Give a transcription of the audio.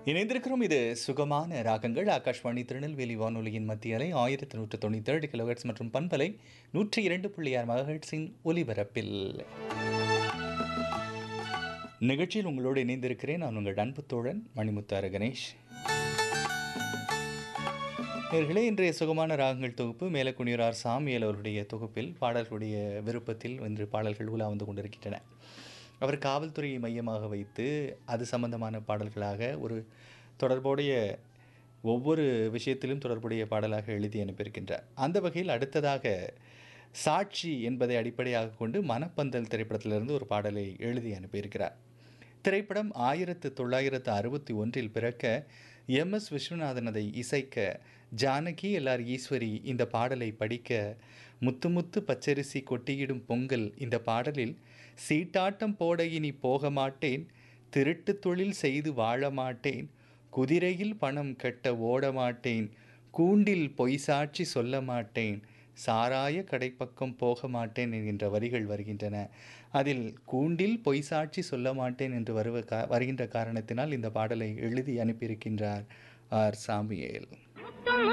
இணைந்திருக்கிறோம் இது சுகமான ராகங்கள் ஆகாஷ்வாணி திருநெல்வேலி வானொலியின் மத்திய அலை ஆயிரத்தி நூற்று தொண்ணூற்றி ஏழு கிலோஹெட்ஸ் மற்றும் பண்பலை நூற்றி இரண்டு புள்ளி ஆறு மகஹெட்ஸின் ஒலிபரப்பில் நிகழ்ச்சியில் உங்களோடு இணைந்திருக்கிறேன் நான் உங்கள் அன்பு தோழன் மணிமுத்தார கணேஷ் நேர்களே இன்றைய சுகமான ராகங்கள் தொகுப்பு மேலக்குனியரார் சாமியல் அவருடைய தொகுப்பில் பாடல்களுடைய விருப்பத்தில் இன்று பாடல்கள் உலா வந்து கொண்டிருக்கின்றன அவர் காவல்துறையை மையமாக வைத்து அது சம்பந்தமான பாடல்களாக ஒரு தொடர்புடைய ஒவ்வொரு விஷயத்திலும் தொடர்புடைய பாடலாக எழுதி அனுப்பியிருக்கின்றார் அந்த வகையில் அடுத்ததாக சாட்சி என்பதை அடிப்படையாக கொண்டு மனப்பந்தல் திரைப்படத்திலிருந்து ஒரு பாடலை எழுதி அனுப்பியிருக்கிறார் திரைப்படம் ஆயிரத்து தொள்ளாயிரத்து அறுபத்தி ஒன்றில் பிறக்க எம் எஸ் விஸ்வநாதன் அதை இசைக்க ஜானகி எல்ஆர் ஈஸ்வரி இந்த பாடலை படிக்க முத்து முத்து பச்சரிசி கொட்டியிடும் பொங்கல் இந்த பாடலில் சீட்டாட்டம் போட இனி போக மாட்டேன் திருட்டு தொழில் செய்து வாழ மாட்டேன் குதிரையில் பணம் கட்ட ஓட மாட்டேன் கூண்டில் பொய் சாட்சி சொல்ல மாட்டேன் சாராய கடைப்பக்கம் போக மாட்டேன் என்கின்ற வரிகள் வருகின்றன அதில் கூண்டில் பொய் சாட்சி சொல்ல மாட்டேன் என்று வருவ கா வருகின்ற காரணத்தினால் இந்த பாடலை எழுதி அனுப்பியிருக்கின்றார் ஆர் சாமியேல்